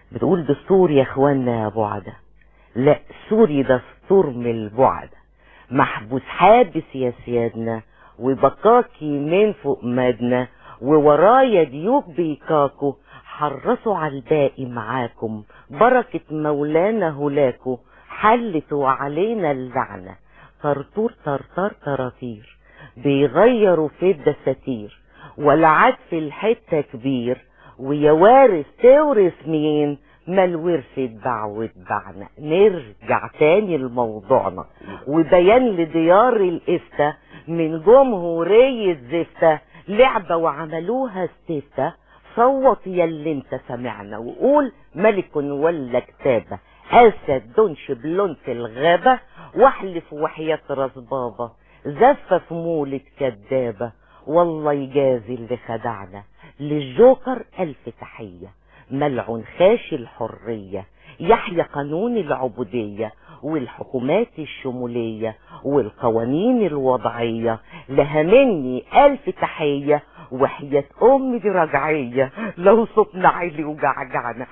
بتقول دستور يا اخوانا يا بعدة لا سوري دستور من البعدة محبوس حابس يا سيادنا وبكاكي من فوق مدنا وورايا ديوك بيكاكو حرصوا على الباقي معاكم بركة مولانا هلاكو حلتوا علينا اللعنة طرطور طرطر طراطير بيغيروا في الدساتير والعاد في الحتة كبير ويا وارث تورث مين ما الورث اتباع واتبعنا نرجع تاني لموضوعنا وبيان لديار الإفتة من جمهورية زفتة لعبة وعملوها استفتة صوت يا اللي انت سمعنا وقول ملك ولا كتابة أسد دونش بلون في الغابة واحلف وحياة راس بابا زفة في مولد كدابة والله يجازي اللي خدعنا للجوكر ألف تحية ملعون خاشي الحرية يحيى قانون العبودية والحكومات الشمولية والقوانين الوضعية لها مني ألف تحية وحياة أمي دي رجعية لو صوتنا عالي وجعجعنا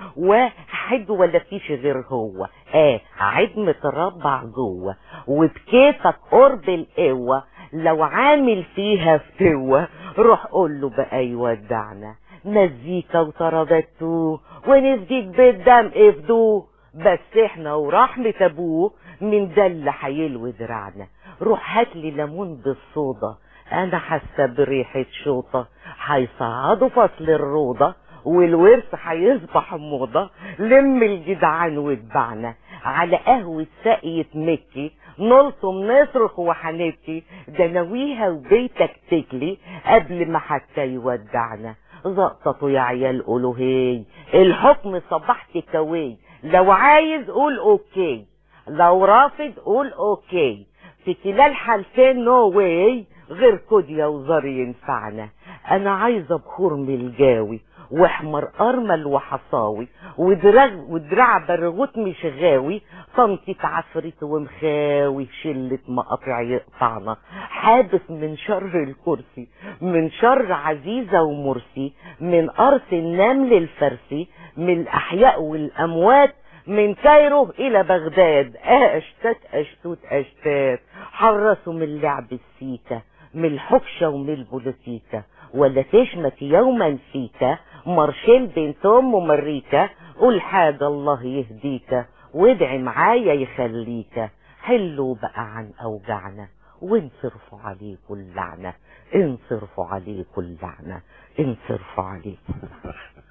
واحد ولا فيش غير هو اه عيد متربع جوه وبكيفك قرب القوة لو عامل فيها فتوة روح قول له بقى يودعنا مزيكا وطربته ونسجيك بالدم افدوه بس احنا ورحمة ابوه من ده اللي هيلوي دراعنا روح هاتلي ليمون بالصودا انا حاسه بريحه شوطه هيصعدوا فصل الروضه والورث هيصبح موضه لم الجدعان واتبعنا على قهوه ساقية مكي نلطم نصرخ وحنبكي ده ناويها وبيتك تكلي قبل ما حتى يودعنا زقطته يا عيال قولوا هي الحكم صبحت كوي لو عايز قول اوكي لو رافض قول اوكي في كلا الحالتين نو واي غير كوديا وزار ينفعنا انا عايزه بخور من الجاوي واحمر ارمل وحصاوي ودراع ودراع برغوت مش غاوي طنطة عفريت ومخاوي شلة مقاطع يقطعنا حابس من شر الكرسي من شر عزيزة ومرسي من قرص النمل الفرسي من الأحياء والأموات من كايرو إلى بغداد أشتات أشتوت أشتات حرسوا من لعب السيكة من الحكشة ومن البوليتيكا ولا تشمت يوما فيك مارشيل بنت ام مريكا قول حاجة الله يهديك وادعي معايا يخليك حلوا بقى عن اوجعنا وانصرفوا عليكم اللعنة انصرفوا عليكم اللعنة انصرفوا عليكم